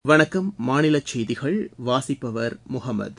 வணக்கம் மாநிலச் செய்திகள் வாசிப்பவர் முகமது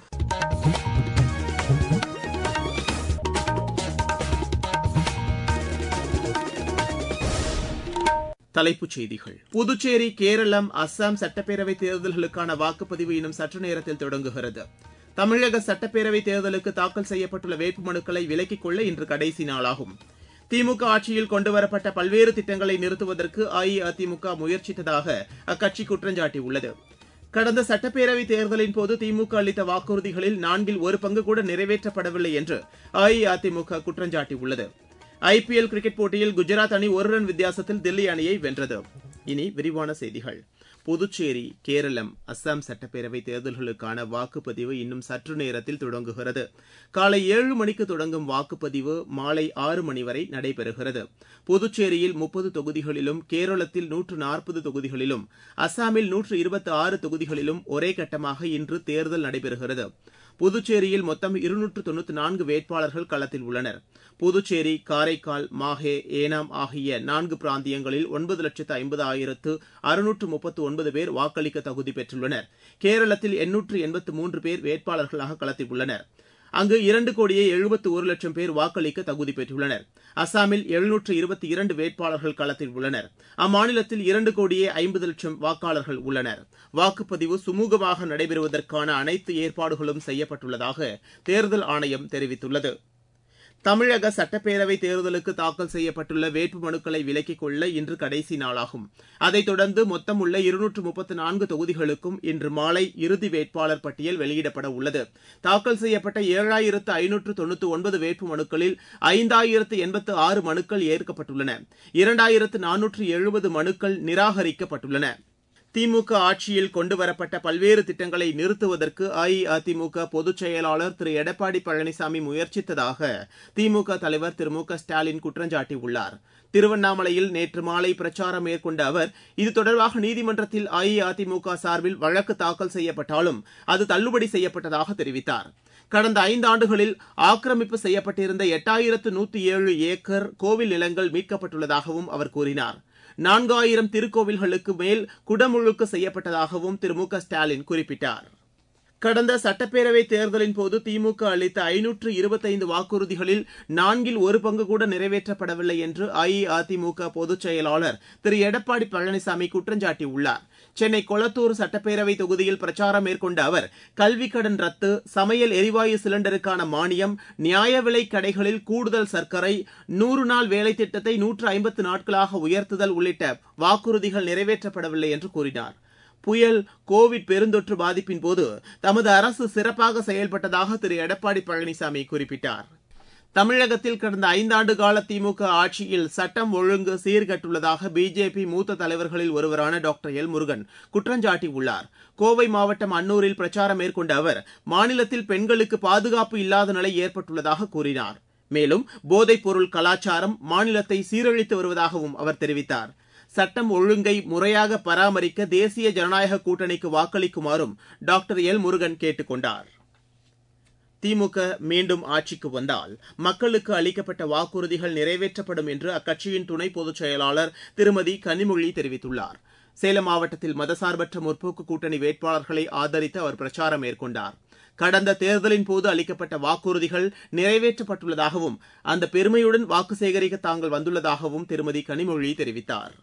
தலைப்புச் செய்திகள் புதுச்சேரி கேரளம் அஸ்ஸாம் சட்டப்பேரவைத் தேர்தல்களுக்கான வாக்குப்பதிவு இன்னும் சற்று நேரத்தில் தொடங்குகிறது தமிழக சட்டப்பேரவைத் தேர்தலுக்கு தாக்கல் செய்யப்பட்டுள்ள வேட்புமனுக்களை விலக்கிக் கொள்ள இன்று கடைசி நாளாகும் திமுக ஆட்சியில் கொண்டுவரப்பட்ட பல்வேறு திட்டங்களை நிறுத்துவதற்கு அஇஅதிமுக முயற்சித்ததாக அக்கட்சி குற்றஞ்சாட்டியுள்ளது கடந்த சட்டப்பேரவைத் தேர்தலின் போது திமுக அளித்த வாக்குறுதிகளில் நான்கில் ஒரு பங்கு கூட நிறைவேற்றப்படவில்லை என்று அஇஅதிமுக குற்றஞ்சாட்டியுள்ளது ஐபிஎல் கிரிக்கெட் போட்டியில் குஜராத் அணி ஒரு ரன் வித்தியாசத்தில் தில்லி அணியை வென்றது இனி விரிவான செய்திகள் புதுச்சேரி கேரளம் அஸ்ஸாம் சட்டப்பேரவைத் தேர்தல்களுக்கான வாக்குப்பதிவு இன்னும் சற்று நேரத்தில் தொடங்குகிறது காலை ஏழு மணிக்கு தொடங்கும் வாக்குப்பதிவு மாலை ஆறு மணி வரை நடைபெறுகிறது புதுச்சேரியில் முப்பது தொகுதிகளிலும் கேரளத்தில் நூற்று நாற்பது தொகுதிகளிலும் அஸ்ஸாமில் நூற்று இருபத்தி ஆறு தொகுதிகளிலும் ஒரே கட்டமாக இன்று தேர்தல் நடைபெறுகிறது புதுச்சேரியில் மொத்தம் இருநூற்று தொண்ணூற்று நான்கு வேட்பாளர்கள் களத்தில் உள்ளனர் புதுச்சேரி காரைக்கால் மாஹே ஏனாம் ஆகிய நான்கு பிராந்தியங்களில் ஒன்பது லட்சத்து ஐம்பது ஆயிரத்து அறுநூற்று முப்பத்து ஒன்பது பேர் வாக்களிக்க தகுதி பெற்றுள்ளனர் கேரளத்தில் எண்ணூற்று எண்பத்து மூன்று பேர் வேட்பாளர்களாக களத்தில் உள்ளனர் அங்கு இரண்டு கோடியே எழுபத்து ஒரு லட்சம் பேர் வாக்களிக்க தகுதி பெற்றுள்ளனர் அஸ்ஸாமில் எழுநூற்று இருபத்தி இரண்டு வேட்பாளர்கள் களத்தில் உள்ளனர் அம்மாநிலத்தில் இரண்டு கோடியே ஐம்பது லட்சம் வாக்காளர்கள் உள்ளனர் வாக்குப்பதிவு சுமூகமாக நடைபெறுவதற்கான அனைத்து ஏற்பாடுகளும் செய்யப்பட்டுள்ளதாக தேர்தல் ஆணையம் தெரிவித்துள்ளது தமிழக சட்டப்பேரவை தேர்தலுக்கு தாக்கல் செய்யப்பட்டுள்ள வேட்புமனுக்களை விலக்கிக் கொள்ள இன்று கடைசி நாளாகும் அதைத் தொடர்ந்து மொத்தம் உள்ள இருநூற்று முப்பத்து நான்கு தொகுதிகளுக்கும் இன்று மாலை இறுதி வேட்பாளர் பட்டியல் வெளியிடப்பட உள்ளது தாக்கல் செய்யப்பட்ட ஏழாயிரத்து ஐநூற்று தொண்ணூற்று ஒன்பது வேட்புமனுக்களில் ஐந்தாயிரத்து எண்பத்து ஆறு மனுக்கள் ஏற்கப்பட்டுள்ளன இரண்டாயிரத்து நானூற்று எழுபது மனுக்கள் நிராகரிக்கப்பட்டுள்ளன திமுக ஆட்சியில் கொண்டுவரப்பட்ட பல்வேறு திட்டங்களை நிறுத்துவதற்கு அஇஅதிமுக பொதுச் செயலாளர் திரு எடப்பாடி பழனிசாமி முயற்சித்ததாக திமுக தலைவர் திரு மு க ஸ்டாலின் குற்றஞ்சாட்டியுள்ளார் திருவண்ணாமலையில் நேற்று மாலை பிரச்சாரம் மேற்கொண்ட அவர் இது தொடர்பாக நீதிமன்றத்தில் அஇஅதிமுக சார்பில் வழக்கு தாக்கல் செய்யப்பட்டாலும் அது தள்ளுபடி செய்யப்பட்டதாக தெரிவித்தார் கடந்த ஐந்தாண்டுகளில் ஆக்கிரமிப்பு செய்யப்பட்டிருந்த எட்டாயிரத்து நூத்தி ஏழு ஏக்கர் கோவில் நிலங்கள் மீட்கப்பட்டுள்ளதாகவும் அவர் கூறினார் நான்காயிரம் திருக்கோவில்களுக்கு மேல் குடமுழுக்கு செய்யப்பட்டதாகவும் திரு மு க ஸ்டாலின் குறிப்பிட்டார் கடந்த சட்டப்பேரவைத் தேர்தலின் போது திமுக அளித்த ஐநூற்று இருபத்தைந்து வாக்குறுதிகளில் நான்கில் ஒரு பங்கு கூட நிறைவேற்றப்படவில்லை என்று அஇஅதிமுக பொதுச் செயலாளர் திரு எடப்பாடி பழனிசாமி குற்றஞ்சாட்டியுள்ளார் சென்னை கொளத்தூர் சட்டப்பேரவை தொகுதியில் பிரச்சாரம் மேற்கொண்ட அவர் கல்விக் கடன் ரத்து சமையல் எரிவாயு சிலிண்டருக்கான மானியம் நியாய விலை கடைகளில் கூடுதல் சர்க்கரை நூறு நாள் வேலை திட்டத்தை நூற்று ஐம்பத்து நாட்களாக உயர்த்துதல் உள்ளிட்ட வாக்குறுதிகள் நிறைவேற்றப்படவில்லை என்று கூறினார் புயல் கோவிட் பெருந்தொற்று பாதிப்பின் போது தமது அரசு சிறப்பாக செயல்பட்டதாக திரு எடப்பாடி பழனிசாமி குறிப்பிட்டார் தமிழகத்தில் கடந்த ஐந்தாண்டு கால திமுக ஆட்சியில் சட்டம் ஒழுங்கு சீர்கட்டுள்ளதாக பிஜேபி மூத்த தலைவர்களில் ஒருவரான டாக்டர் எல் முருகன் குற்றஞ்சாட்டியுள்ளார் கோவை மாவட்டம் அன்னூரில் பிரச்சாரம் மேற்கொண்ட அவர் மாநிலத்தில் பெண்களுக்கு பாதுகாப்பு இல்லாத நிலை ஏற்பட்டுள்ளதாக கூறினார் மேலும் போதைப் பொருள் கலாச்சாரம் மாநிலத்தை சீரழித்து வருவதாகவும் அவர் தெரிவித்தார் சட்டம் ஒழுங்கை முறையாக பராமரிக்க தேசிய ஜனநாயக கூட்டணிக்கு வாக்களிக்குமாறும் டாக்டர் எல் முருகன் கேட்டுக் கொண்டார் திமுக மீண்டும் ஆட்சிக்கு வந்தால் மக்களுக்கு அளிக்கப்பட்ட வாக்குறுதிகள் நிறைவேற்றப்படும் என்று அக்கட்சியின் துணை பொதுச் செயலாளர் திருமதி கனிமொழி தெரிவித்துள்ளார் சேலம் மாவட்டத்தில் மதசார்பற்ற முற்போக்கு கூட்டணி வேட்பாளர்களை ஆதரித்து அவர் பிரச்சாரம் மேற்கொண்டார் கடந்த தேர்தலின் போது அளிக்கப்பட்ட வாக்குறுதிகள் நிறைவேற்றப்பட்டுள்ளதாகவும் அந்த பெருமையுடன் வாக்கு சேகரிக்க தாங்கள் வந்துள்ளதாகவும் திருமதி கனிமொழி தெரிவித்தார்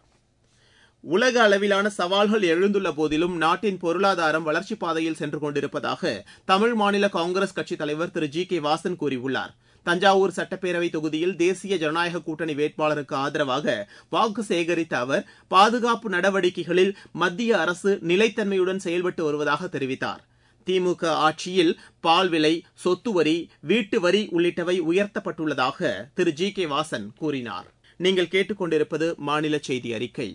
உலக அளவிலான சவால்கள் எழுந்துள்ள போதிலும் நாட்டின் பொருளாதாரம் வளர்ச்சிப் பாதையில் சென்று கொண்டிருப்பதாக தமிழ் மாநில காங்கிரஸ் கட்சித் தலைவர் திரு ஜி கே வாசன் கூறியுள்ளார் தஞ்சாவூர் சட்டப்பேரவை தொகுதியில் தேசிய ஜனநாயக கூட்டணி வேட்பாளருக்கு ஆதரவாக வாக்கு சேகரித்த அவர் பாதுகாப்பு நடவடிக்கைகளில் மத்திய அரசு நிலைத்தன்மையுடன் செயல்பட்டு வருவதாக தெரிவித்தார் திமுக ஆட்சியில் பால் விலை சொத்து வரி வீட்டு வரி உள்ளிட்டவை உயர்த்தப்பட்டுள்ளதாக திரு ஜி கே வாசன் கூறினார் நீங்கள் கேட்டுக்கொண்டிருப்பது மாநில செய்தி அறிக்கை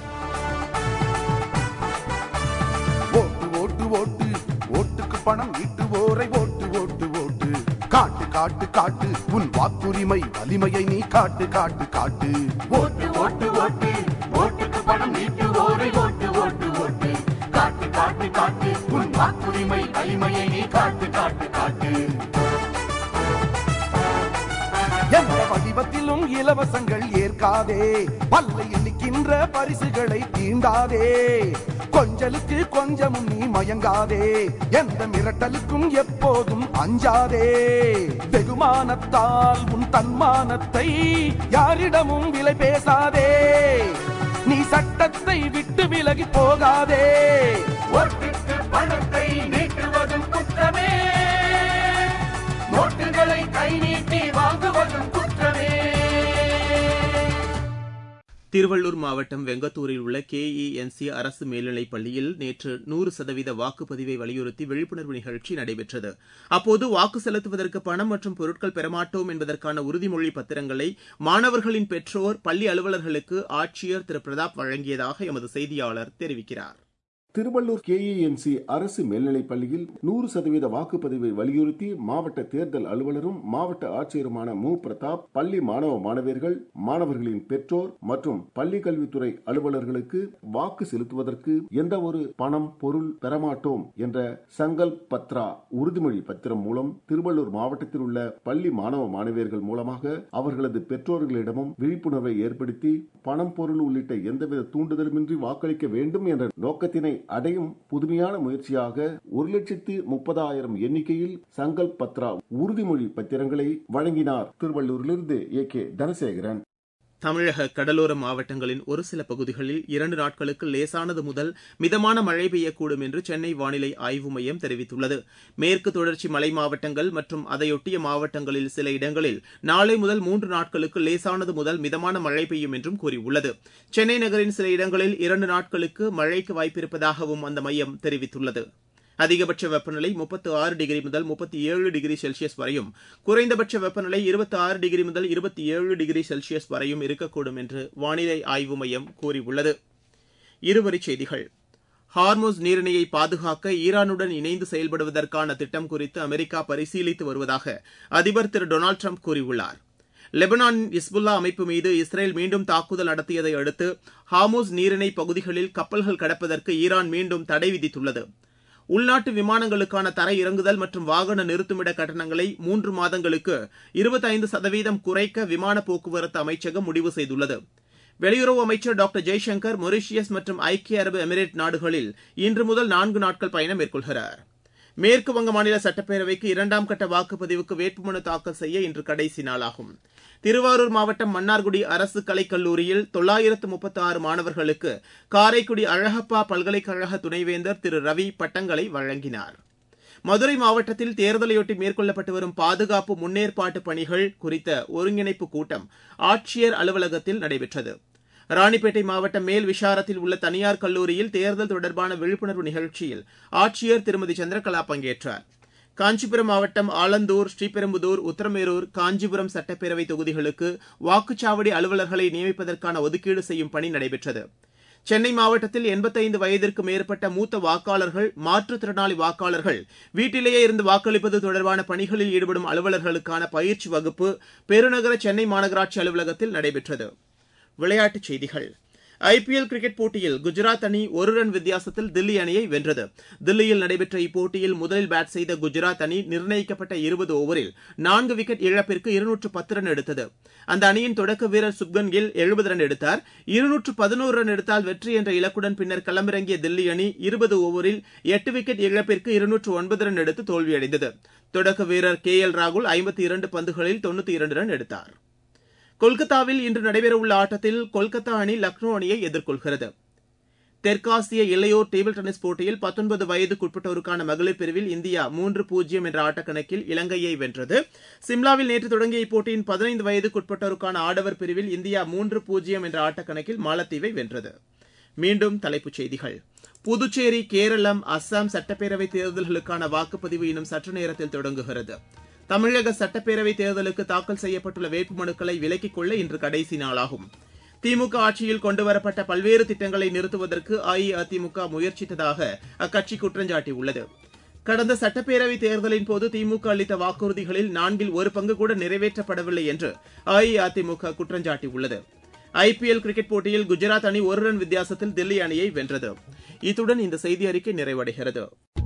ஓட்டு ஓட்டு ஓட்டு ஓட்டுக்கு பணம் ஈட்டுவோரை ஓட்டு ஓட்டு ஓட்டு காட்டு காட்டு காட்டு உன் வாக்குரிமை வலிமையை நீ காட்டு காட்டு காட்டு ஓட்டு ஓட்டு ஓட்டு ஓட்டுக்கு பணம் நீட்டுவோரை ஓட்டு ஓட்டு ஓட்டு காட்டு காட்டு காட்டு உன் வாக்குரிமை வலிமையை நீ காட்டு காட்டு காட்டு எந்த வடிவத்திலும் இலவசங்கள் ஏற்காதே பல்லை எண்ணிக்கின்ற பரிசுகளை தீண்டாதே கொஞ்சலுக்கு கொஞ்சமும் நீ மயங்காதே எந்த மிரட்டலுக்கும் எப்போதும் அஞ்சாதே வெகுமானத்தால் உன் தன்மானத்தை யாரிடமும் விலை பேசாதே நீ சட்டத்தை விட்டு விலகி போகாதே ஓட்டுக்கு பணத்தை நீட்டுவதும் குற்றமே நோட்டுகளை கை நீட்டி வாங்குவதும் குற்றமே திருவள்ளூர் மாவட்டம் வெங்கத்தூரில் உள்ள கேஇஎன்சி அரசு மேல்நிலைப் பள்ளியில் நேற்று நூறு சதவீத வாக்குப்பதிவை வலியுறுத்தி விழிப்புணர்வு நிகழ்ச்சி நடைபெற்றது அப்போது வாக்கு செலுத்துவதற்கு பணம் மற்றும் பொருட்கள் பெறமாட்டோம் என்பதற்கான உறுதிமொழி பத்திரங்களை மாணவர்களின் பெற்றோர் பள்ளி அலுவலர்களுக்கு ஆட்சியர் திரு பிரதாப் வழங்கியதாக எமது செய்தியாளர் தெரிவிக்கிறார் திருவள்ளூர் கேஏஎன்சி அரசு மேல்நிலைப் பள்ளியில் நூறு சதவீத வாக்குப்பதிவை வலியுறுத்தி மாவட்ட தேர்தல் அலுவலரும் மாவட்ட ஆட்சியருமான மு பிரதாப் பள்ளி மாணவ மாணவியர்கள் மாணவர்களின் பெற்றோர் மற்றும் பள்ளி கல்வித்துறை அலுவலர்களுக்கு வாக்கு செலுத்துவதற்கு எந்த ஒரு பணம் பொருள் பெறமாட்டோம் என்ற சங்கல்ப் பத்ரா உறுதிமொழி பத்திரம் மூலம் திருவள்ளூர் மாவட்டத்தில் உள்ள பள்ளி மாணவ மாணவியர்கள் மூலமாக அவர்களது பெற்றோர்களிடமும் விழிப்புணர்வை ஏற்படுத்தி பணம் பொருள் உள்ளிட்ட எந்தவித தூண்டுதலுமின்றி வாக்களிக்க வேண்டும் என்ற நோக்கத்தினை அடையும் புதுமையான முயற்சியாக ஒரு லட்சத்து முப்பதாயிரம் எண்ணிக்கையில் சங்கல்ப் பத்ரா உறுதிமொழி பத்திரங்களை வழங்கினார் திருவள்ளூரிலிருந்து ஏ கே தனசேகரன் தமிழக கடலோர மாவட்டங்களின் ஒரு சில பகுதிகளில் இரண்டு நாட்களுக்கு லேசானது முதல் மிதமான மழை பெய்யக்கூடும் என்று சென்னை வானிலை ஆய்வு மையம் தெரிவித்துள்ளது மேற்கு தொடர்ச்சி மலை மாவட்டங்கள் மற்றும் அதையொட்டிய மாவட்டங்களில் சில இடங்களில் நாளை முதல் மூன்று நாட்களுக்கு லேசானது முதல் மிதமான மழை பெய்யும் என்றும் கூறியுள்ளது சென்னை நகரின் சில இடங்களில் இரண்டு நாட்களுக்கு மழைக்கு வாய்ப்பிருப்பதாகவும் அந்த மையம் தெரிவித்துள்ளது அதிகபட்ச வெப்பநிலை முப்பத்து ஆறு டிகிரி முதல் முப்பத்தி ஏழு டிகிரி செல்சியஸ் வரையும் குறைந்தபட்ச வெப்பநிலை இருபத்தி ஆறு டிகிரி முதல் இருபத்தி ஏழு டிகிரி செல்சியஸ் வரையும் இருக்கக்கூடும் என்று வானிலை ஆய்வு மையம் கூறியுள்ளது இருவரிச் செய்திகள் ஹார்மோஸ் நீரிணையை பாதுகாக்க ஈரானுடன் இணைந்து செயல்படுவதற்கான திட்டம் குறித்து அமெரிக்கா பரிசீலித்து வருவதாக அதிபர் திரு டொனால்டு ட்ரம்ப் கூறியுள்ளார் லெபனானின் இஸ்புல்லா அமைப்பு மீது இஸ்ரேல் மீண்டும் தாக்குதல் நடத்தியதை அடுத்து ஹார்மோஸ் நீரிணை பகுதிகளில் கப்பல்கள் கடப்பதற்கு ஈரான் மீண்டும் தடை விதித்துள்ளது உள்நாட்டு விமானங்களுக்கான தரை இறங்குதல் மற்றும் வாகன நிறுத்துமிட கட்டணங்களை மூன்று மாதங்களுக்கு இருபத்தைந்து சதவீதம் குறைக்க விமான போக்குவரத்து அமைச்சகம் முடிவு செய்துள்ளது வெளியுறவு அமைச்சர் டாக்டர் ஜெய்சங்கர் மொரீஷியஸ் மற்றும் ஐக்கிய அரபு எமிரேட் நாடுகளில் இன்று முதல் நான்கு நாட்கள் பயணம் மேற்கொள்கிறார் மேற்கு வங்க மாநில சட்டப்பேரவைக்கு இரண்டாம் கட்ட வாக்குப்பதிவுக்கு வேட்புமனு தாக்கல் செய்ய இன்று கடைசி நாளாகும் திருவாரூர் மாவட்டம் மன்னார்குடி அரசு கலைக் கல்லூரியில் தொள்ளாயிரத்து முப்பத்தி ஆறு மாணவர்களுக்கு காரைக்குடி அழகப்பா பல்கலைக்கழக துணைவேந்தர் திரு ரவி பட்டங்களை வழங்கினார் மதுரை மாவட்டத்தில் தேர்தலையொட்டி மேற்கொள்ளப்பட்டு வரும் பாதுகாப்பு முன்னேற்பாட்டு பணிகள் குறித்த ஒருங்கிணைப்பு கூட்டம் ஆட்சியர் அலுவலகத்தில் நடைபெற்றது ராணிப்பேட்டை மாவட்டம் மேல் விஷாரத்தில் உள்ள தனியார் கல்லூரியில் தேர்தல் தொடர்பான விழிப்புணர்வு நிகழ்ச்சியில் ஆட்சியர் திருமதி சந்திரகலா பங்கேற்றார் காஞ்சிபுரம் மாவட்டம் ஆலந்தூர் ஸ்ரீபெரும்புதூர் உத்தரமேரூர் காஞ்சிபுரம் சட்டப்பேரவை தொகுதிகளுக்கு வாக்குச்சாவடி அலுவலர்களை நியமிப்பதற்கான ஒதுக்கீடு செய்யும் பணி நடைபெற்றது சென்னை மாவட்டத்தில் எண்பத்தைந்து வயதிற்கு மேற்பட்ட மூத்த வாக்காளர்கள் மாற்றுத்திறனாளி வாக்காளர்கள் வீட்டிலேயே இருந்து வாக்களிப்பது தொடர்பான பணிகளில் ஈடுபடும் அலுவலர்களுக்கான பயிற்சி வகுப்பு பெருநகர சென்னை மாநகராட்சி அலுவலகத்தில் நடைபெற்றது விளையாட்டுச் செய்திகள் ஐபிஎல் கிரிக்கெட் போட்டியில் குஜராத் அணி ஒரு ரன் வித்தியாசத்தில் தில்லி அணியை வென்றது தில்லியில் நடைபெற்ற இப்போட்டியில் முதலில் பேட் செய்த குஜராத் அணி நிர்ணயிக்கப்பட்ட இருபது ஓவரில் நான்கு விக்கெட் இழப்பிற்கு இருநூற்று பத்து ரன் எடுத்தது அந்த அணியின் தொடக்க வீரர் சுப்கன் கில் எழுபது ரன் எடுத்தார் இருநூற்று பதினோரு ரன் எடுத்தால் வெற்றி என்ற இலக்குடன் பின்னர் களமிறங்கிய தில்லி அணி இருபது ஓவரில் எட்டு விக்கெட் இழப்பிற்கு இருநூற்று ஒன்பது ரன் எடுத்து தோல்வியடைந்தது தொடக்க வீரர் கே எல் ராகுல் ஐம்பத்தி இரண்டு பந்துகளில் தொண்ணூத்தி இரண்டு ரன் எடுத்தார் கொல்கத்தாவில் இன்று நடைபெறவுள்ள ஆட்டத்தில் கொல்கத்தா அணி லக்னோ அணியை எதிர்கொள்கிறது தெற்காசிய இளையோர் டேபிள் டென்னிஸ் போட்டியில் பத்தொன்பது வயதுக்குட்பட்டோருக்கான மகளிர் பிரிவில் இந்தியா மூன்று பூஜ்ஜியம் என்ற ஆட்டக்கணக்கில் இலங்கையை வென்றது சிம்லாவில் நேற்று தொடங்கிய இப்போட்டியின் பதினைந்து வயதுக்குட்பட்டோருக்கான ஆடவர் பிரிவில் இந்தியா மூன்று பூஜ்ஜியம் என்ற ஆட்டக்கணக்கில் மாலத்தீவை வென்றது மீண்டும் தலைப்புச் செய்திகள் புதுச்சேரி கேரளம் அஸ்ஸாம் சட்டப்பேரவை தேர்தல்களுக்கான வாக்குப்பதிவு இன்னும் சற்று நேரத்தில் தொடங்குகிறது தமிழக சட்டப்பேரவை தேர்தலுக்கு தாக்கல் செய்யப்பட்டுள்ள வேட்புமனுக்களை விலக்கிக் கொள்ள இன்று கடைசி நாளாகும் திமுக ஆட்சியில் கொண்டுவரப்பட்ட பல்வேறு திட்டங்களை நிறுத்துவதற்கு அஇஅதிமுக முயற்சித்ததாக அக்கட்சி குற்றஞ்சாட்டியுள்ளது கடந்த சட்டப்பேரவை தேர்தலின் போது திமுக அளித்த வாக்குறுதிகளில் நான்கில் ஒரு பங்கு கூட நிறைவேற்றப்படவில்லை என்று அஇஅதிமுக குற்றஞ்சாட்டியுள்ளது ஐபிஎல் கிரிக்கெட் போட்டியில் குஜராத் அணி ஒரு ரன் வித்தியாசத்தில் தில்லி அணியை வென்றது இத்துடன் இந்த செய்தி அறிக்கை நிறைவடைகிறது